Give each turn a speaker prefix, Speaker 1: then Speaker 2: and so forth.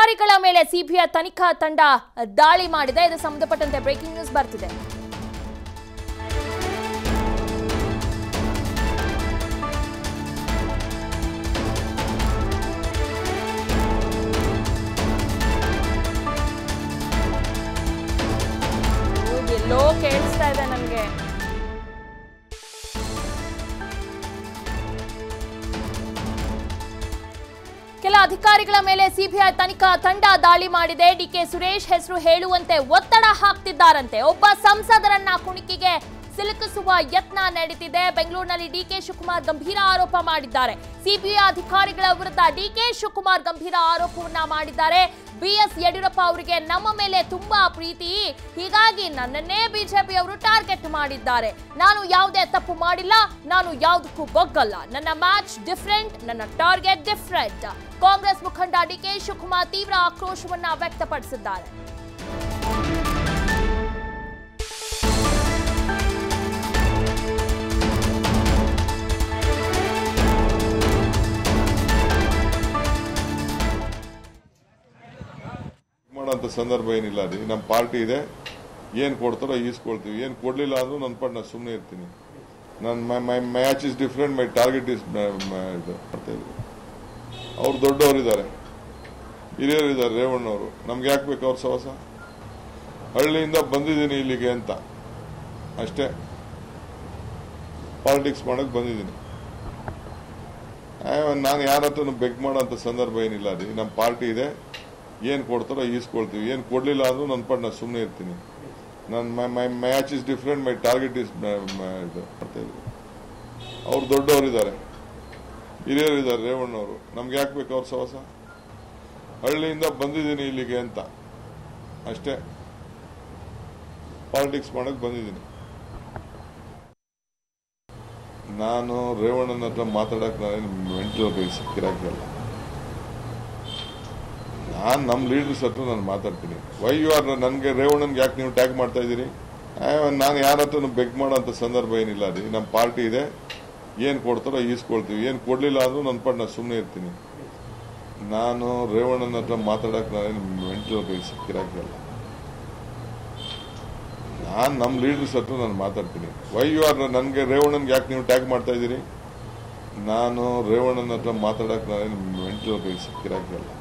Speaker 1: ಅಧಿಕಾರಿಗಳ ಮೇಲೆ ಸಿಬಿಐ ತನಿಖಾ ತಂಡ ದಾಳಿ ಮಾಡಿದೆ ಇದು ಸಂಬಂಧಪಟ್ಟಂತೆ ಬ್ರೇಕಿಂಗ್ ನ್ಯೂಸ್ ಬರ್ತಿದೆ ಹೌದು, ಎಲ್ಲೋ ಕೇಳಿಸ್ತಾ ಇದೆ ನನಗೆ ಕೆಲ ಅಧಿಕಾರಿಗಳ ಮೇಲೆ ಸಿಬಿಐ ತನಿಖಾ ತಂಡ ದಾಳಿ ಮಾಡಿದೆ ಡಿಕೆ ಸುರೇಶ್ ಹೆಸರು ಹೇಳುವಂತೆ ಒತ್ತಡ ಹಾಕ್ತಿದ್ದಾರಂತೆ ಒಬ್ಬ ಸಂಸದರನ್ನ ಕುಣಿಕಿಗೆ ಸಿಲುಕಿಸುವ ಯತ್ನ ನಡೀತಿದೆ ಬೆಂಗಳೂರಿನಲ್ಲಿ ಡಿಕೆ ಶಿವಕುಮಾರ್ ಗಂಭೀರ ಆರೋಪ ಮಾಡಿದ್ದಾರೆ ಸಿಬಿಐ ಅಧಿಕಾರಿಗಳ ವಿರುದ್ಧ ಡಿಕೆ ಶಿವಕುಮಾರ್ ಗಂಭೀರ ಆರೋಪವನ್ನ ಮಾಡಿದ್ದಾರೆ ಬಿಎಸ್ ಯಡಿಯೂರಪ್ಪ ಅವರಿಗೆ ನಮ್ಮ ಮೇಲೆ ತುಂಬಾ ಪ್ರೀತಿ ಹೀಗಾಗಿ ನನ್ನನ್ನೇ ಬಿಜೆಪಿ ಅವರು ಟಾರ್ಗೆಟ್ ಮಾಡಿದ್ದಾರೆ ನಾನು ಯಾವುದೇ ತಪ್ಪು ಮಾಡಿಲ್ಲ ನಾನು ಯಾವುದಕ್ಕೂ ಬಗ್ಗಲ್ಲ ನನ್ನ ಮ್ಯಾಚ್ ಡಿಫ್ರೆಂಟ್ ನನ್ನ ಟಾರ್ಗೆಟ್ ಡಿಫ್ರೆಂಟ್ ಕಾಂಗ್ರೆಸ್ ಮುಖಂಡ ಡಿಕೆ ಶಿವಕುಮಾರ್ ತೀವ್ರ ಆಕ್ರೋಶವನ್ನ ವ್ಯಕ್ತಪಡಿಸಿದ್ದಾರೆ
Speaker 2: ಮಾಡೋಂಥ ಸಂದರ್ಭ ಏನಿಲ್ಲ ರೀ ನಮ್ಮ ಪಾರ್ಟಿ ಇದೆ ಏನು ಕೊಡ್ತಾರೋ ಈಸ್ಕೊಳ್ತೀವಿ ಏನು ಕೊಡಲಿಲ್ಲ ಅಂದ್ರೂ ನನ್ನ ಪಾಟ್ ನಾನು ಸುಮ್ಮನೆ ಇರ್ತೀನಿ ನನ್ನ my my match is different my target is ಇದು ಮಾಡ್ತಾ ಇದ್ರು ಅವ್ರು ದೊಡ್ಡವರಿದ್ದಾರೆ ಹಿರಿಯರಿದ್ದಾರೆ ರೇವಣ್ಣವರು ನಮ್ಗೆ ಯಾಕೆ ಬೇಕು ಅವ್ರ ಸಹವಾಸ ಹಳ್ಳಿಯಿಂದ ಬಂದಿದ್ದೀನಿ ಇಲ್ಲಿಗೆ ಅಂತ ಅಷ್ಟೇ ಪಾಲಿಟಿಕ್ಸ್ ಮಾಡಕ್ ಬಂದಿದ್ದೀನಿ ನಾನು ಯಾರ ಹತ್ರನೂ ಬೆಗ್ ಮಾಡೋಂಥ ಸಂದರ್ಭ ಏನಿಲ್ಲ ರೀ ನಮ್ಮ ಪಾರ್ಟಿ ಇದೆ ಏನು ಕೊಡ್ತಾರೋ ಈಸ್ಕೊಳ್ತೀವಿ ಏನು ಕೊಡಲಿಲ್ಲ ಅಂದ್ರೂ ನನ್ನ ಪಾಟ್ ನಾನು ಸುಮ್ಮನೆ ಇರ್ತೀನಿ ನನ್ನ my my match is different my target is ಇದು ಮಾಡ್ತಾ ಇದ್ರು ಅವ್ರು ದೊಡ್ಡವರಿದ್ದಾರೆ ಹಿರಿಯರಿದ್ದಾರೆ ರೇವಣ್ಣವರು ನಮ್ಗೆ ಯಾಕೆ ಬೇಕು ಅವ್ರ ಸಹವಾಸ ಹಳ್ಳಿಯಿಂದ ಬಂದಿದ್ದೀನಿ ಇಲ್ಲಿಗೆ ಅಂತ ಅಷ್ಟೇ ಪಾಲಿಟಿಕ್ಸ್ ಮಾಡಕ್ ಬಂದಿದ್ದೀನಿ ನಾನು ರೇವಣ್ಣನ ಹತ್ರ ಮಾತಾಡಕ್ ನಾನು ಮೆಂಟಲ್ ಕೈ ಸಿಕ್ಕಿರಾಕಲ್ಲ ನಾನು ನಮ್ಮ ಲೀಡರ್ಸ್ ಹತ್ರ ನಾನು ಮಾತಾಡ್ತೀನಿ ವೈ ಯು ಆರ್ ನನಗೆ ರೇವಣ್ಣನ್ಗೆ ಯಾಕೆ ನೀವು ಟ್ಯಾಗ್ ಮಾಡ್ತಾ ಇದ್ದೀರಿ ನಾನು ಯಾರ ಹತ್ರನೂ ಬೆಗ್ ಮಾಡೋಂಥ ಸಂದರ್ಭ ಏನಿಲ್ಲ ರೀ ನಮ್ಮ ಪಾರ್ಟಿ ಇದೆ ಏನು ಕೊಡ್ತಾರೋ ಈಸ್ಕೊಳ್ತೀವಿ ಏನು ಕೊಡಲಿಲ್ಲ ಅಂದ್ರೂ ನನ್ನ ಪಾಟ್ ನಾನು ಸುಮ್ಮನೆ ಇರ್ತೀನಿ ನಾನು ರೇವಣ್ಣನ ಹತ್ರ ಮಾತಾಡಕ್ ನಾನು ಮೆಂಟಲ್ ಕೈ ಸಿಕ್ಕಿರಾಕಲ್ಲ ನಾನು ನಮ್ಮ ಲೀಡರ್ಸ್ ಹತ್ರ ನಾನು ಮಾತಾಡ್ತೀನಿ ವೈ ಯು ಆರ್ ನನಗೆ ರೇವಣ್ಣನ್ಗೆ ಯಾಕೆ ನೀವು ಟ್ಯಾಗ್ ಮಾಡ್ತಾ ಇದ್ದೀರಿ ನಾನು ರೇವಣ್ಣನ ಹತ್ರ ಮಾತಾಡಕ್ ನಾನು ಮೆಂಟಲ್ ಕೈ ಸಿಕ್ಕಿರಾಕಲ್ಲ